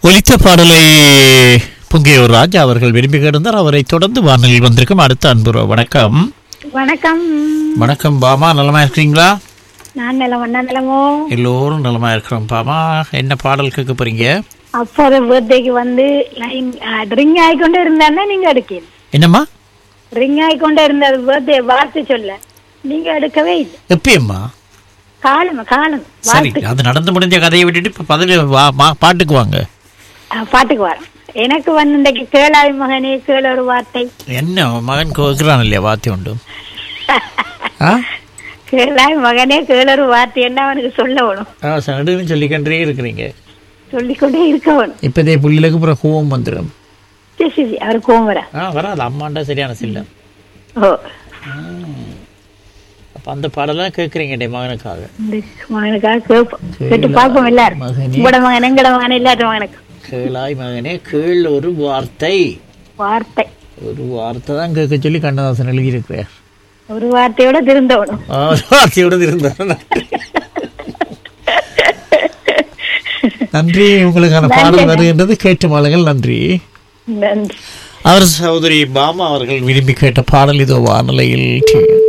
ஒலித்த பாடலை புங்கியூர் ராஜா அவர்கள் விரும்பி கிடந்தார் அவரை தொடர்ந்து வானொலியில் வந்திருக்கும் அடுத்த அன்புறோ வணக்கம் வணக்கம் வணக்கம் பாமா நலமா இருக்கிறீங்களா நான் நிலம் அண்ணா நிலமோ எல்லோரும் நலமா இருக்கிறோம் பாமா என்ன பாடல் கேட்க போறீங்க அப்போது பர்த்டேக்கு வந்து லைன் ரிங் ஆகிக்கொண்டே இருந்தான்னா நீங்க எடுக்கல என்னம்மா ரிங் ஆகிக்கொண்டே இருந்தது பர்த்டே வாழ்த்து சொல்ல நீங்க எடுக்கவே இல்லை எப்பயம்மா காலம் காலம் சரி வாழ்த்து அது நடந்து முடிஞ்ச கதையை விட்டுட்டு இப்ப பதில் வா- மா- பாட்டுக்கு வாங்க ஆ, பாட்டுக்கு வரேன் எனக்கு வந்து இன்றைக்கு கேளாய் மகனே கேள ஒரு வார்த்தை என்ன மகன் கேட்கிறான் இல்லையா வாத்தி உண்டு ஆ கேளாய் மகனே கேள ஒரு வார்த்தை என்ன அவனுக்கு சொல்ல வேணும் ஆ சடுன்னு சொல்லிக்கன்றே இருக்கிறீங்க சொல்லிக்கொண்டே இருக்க வேணும் இப்போதே புள்ளிகளுக்கு அப்புறம் கோவம் வந்துடும் சரி சரி அவர் கோமரா ஆ வராது அம்மாண்டா சரியான சில்லம் ஓ அப்போ அந்த பாடலாம் கேட்குறீங்க மகனுக்காக இந்த மகனுக்காக கேட்போம் கேட்டு பார்ப்போம் எல்லாரும் மகனே. உங்களோட மகன் எங்கட மகன் எல்லாரும் மகனுக்கு கேளாய் மகனே கீழ் ஒரு வார்த்தை வார்த்தை ஒரு வார்த்தை தான் கேட்க சொல்லி கண்ணதாசன் எழுதியிருக்கிறார் ஒரு வார்த்தையோட திருந்தவணும் ஆ, ஒரு வார்த்தையோடு இருந்தார் நன்றி உங்களுக்கான பாடல் வருகின்றது கேட்டு மாளுங்கள் நன்றி நன்றி அவர் சகோதரி பாமா அவர்கள் விரும்பி கேட்ட பாடல் இதோ வானலையில் டி-